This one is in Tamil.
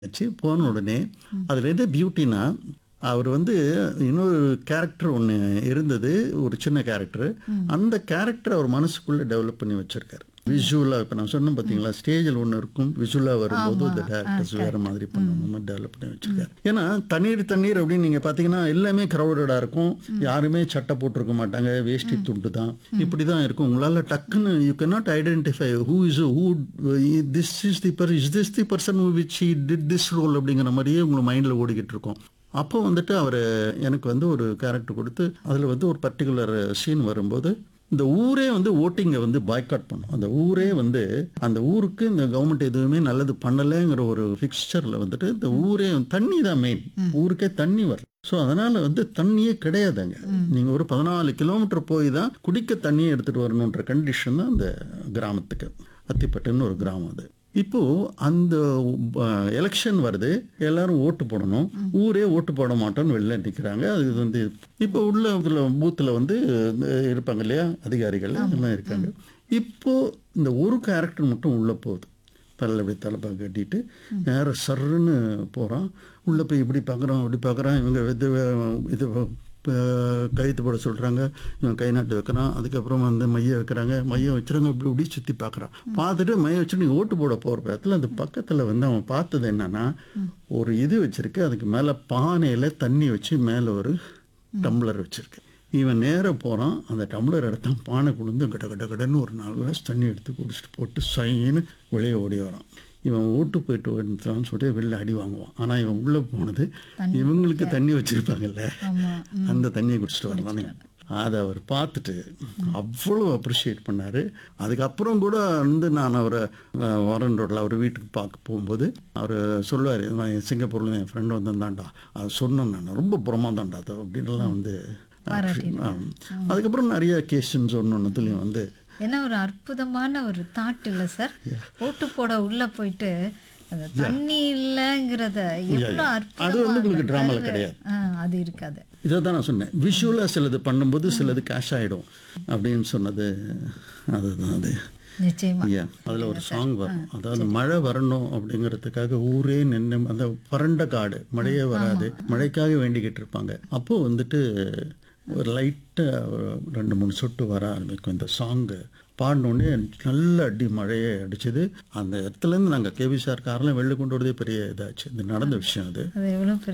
ஆச்சு போன உடனே அதில் என்ன பியூட்டினா அவர் வந்து இன்னொரு கேரக்டர் ஒன்று இருந்தது ஒரு சின்ன கேரக்டர் அந்த கேரக்டர் அவர் மனசுக்குள்ளே டெவலப் பண்ணி வச்சிருக்காரு விஷுவலாக இப்போ நான் சொன்னேன் பார்த்தீங்களா ஸ்டேஜில் ஒன்று இருக்கும் விஷுவலாக வரும்போது இந்த டேரக்டர்ஸ் வேறு மாதிரி பண்ணணும் டெவலப் பண்ணி வச்சிருக்காரு ஏன்னா தண்ணீர் தண்ணீர் அப்படின்னு நீங்கள் பார்த்தீங்கன்னா எல்லாமே க்ரௌடடாக இருக்கும் யாருமே சட்டை போட்டிருக்க மாட்டாங்க வேஷ்டி துண்டு தான் இப்படி தான் இருக்கும் உங்களால் டக்குன்னு you cannot identify who is who this is the per is this the person which he did this role அப்படிங்கிற மாதிரியே உங்களை மைண்டில் ஓடிக்கிட்டு இருக்கும் அப்போ வந்துட்டு அவர் எனக்கு வந்து ஒரு கேரக்டர் கொடுத்து அதில் வந்து ஒரு பர்டிகுலர் சீன் வரும்போது இந்த ஊரே வந்து ஓட்டிங்கை வந்து பாய்காட் பண்ணும் அந்த ஊரே வந்து அந்த ஊருக்கு இந்த கவர்மெண்ட் எதுவுமே நல்லது பண்ணலைங்கிற ஒரு ஃபிக்ஸ்சரில் வந்துட்டு இந்த ஊரே தண்ணி தான் மெயின் ஊருக்கே தண்ணி வரல ஸோ அதனால வந்து தண்ணியே கிடையாதுங்க நீங்கள் ஒரு பதினாலு கிலோமீட்டர் போய் தான் குடிக்க தண்ணியை எடுத்துகிட்டு வரணுன்ற கண்டிஷன் தான் அந்த கிராமத்துக்கு அத்திப்பட்டுன்னு ஒரு கிராமம் அது இப்போ அந்த எலெக்ஷன் வருது எல்லாரும் ஓட்டு போடணும் ஊரே ஓட்டு போட மாட்டோம்னு வெளில நிற்கிறாங்க அது வந்து இப்போ உள்ள இதுல பூத்தில் வந்து இருப்பாங்க இல்லையா அதிகாரிகள் எல்லாம் இருக்காங்க இப்போ இந்த ஒரு கேரக்டர் மட்டும் உள்ள போகுது பல்ல அப்படி தலைப்பா கட்டிட்டு நேரம் சர்ன்னு போகிறான் உள்ளே போய் இப்படி பார்க்குறான் அப்படி பார்க்குறான் இவங்க இது இது இப்போ கைத்து போட சொல்கிறாங்க இவன் கை நாட்டு வைக்கிறான் அதுக்கப்புறம் வந்து மைய வைக்கிறாங்க மையம் வச்சுறாங்க இப்படி இப்படி சுற்றி பார்க்குறான் பார்த்துட்டு மையம் வச்சு நீ ஓட்டு போட போகிற இடத்துல அந்த பக்கத்தில் வந்து அவன் பார்த்தது என்னன்னா ஒரு இது வச்சிருக்கு அதுக்கு மேலே பானையில் தண்ணி வச்சு மேலே ஒரு டம்ளர் வச்சிருக்கு இவன் நேராக போகிறான் அந்த டம்ளர் எடுத்தான் பானை குளிந்து கட கட கடன்னு ஒரு நாலு கிளாஸ் தண்ணி எடுத்து குடிச்சிட்டு போட்டு சைன்னு வெளியே ஓடி வரான் இவன் ஓட்டு போயிட்டு வந்துட்டான்னு சொல்லிட்டு வெளில அடி வாங்குவான் ஆனால் இவன் உள்ளே போனது இவங்களுக்கு தண்ணி வச்சுருப்பாங்கல்ல அந்த தண்ணியை குடிச்சிட்டு வரலான்னு அதை அவர் பார்த்துட்டு அவ்வளோ அப்ரிஷியேட் பண்ணார் அதுக்கப்புறம் கூட வந்து நான் அவரை வாரன் ரோட்டில் அவர் வீட்டுக்கு பார்க்க போகும்போது அவர் சொல்லுவார் சிங்கப்பூரில் என் ஃப்ரெண்டு வந்திருந்தான்டா அது சொன்னேன் நான் ரொம்ப பிரமாதான்டா அது அப்படின்லாம் வந்து அதுக்கப்புறம் நிறைய கேஷன்ஸ் ஒன்று ஒன்றுத்துலையும் வந்து ஏன்னா ஒரு அற்புதமான ஒரு தாட் இல்லை சார் ஓட்டு போட உள்ள போயிட்டு அந்த தண்ணி இல்லைங்கிறத எவ்வளோ அது வந்து உங்களுக்கு ட்ராமாவில் கிடையாது அது இருக்காது இதை தான் நான் சொன்னேன் விஷுவலாக சிலது பண்ணும்போது சிலது கேஷ் ஆகிடும் அப்படின்னு சொன்னது அதுதான் அது நிச்சயமா ஐயா அதில் ஒரு சாங் வரும் அதாவது மழை வரணும் அப்படிங்கிறதுக்காக ஊரே நின்று அந்த வறண்ட காடு மழையே வராது மழைக்காக வேண்டிக்கிட்டு இருப்பாங்க அப்போ வந்துட்டு ஒரு லைட்டாக ரெண்டு மூணு சொட்டு வர ஆரம்பிக்கும் இந்த சாங்கு பாடினோடனே நல்ல அடி மழையே அடிச்சது அந்த இடத்துலேருந்து நாங்கள் கேவி சார் காரெலாம் வெளில கொண்டு வரதே பெரிய இதாச்சு இது நடந்த விஷயம் அது அது எவ்வளோ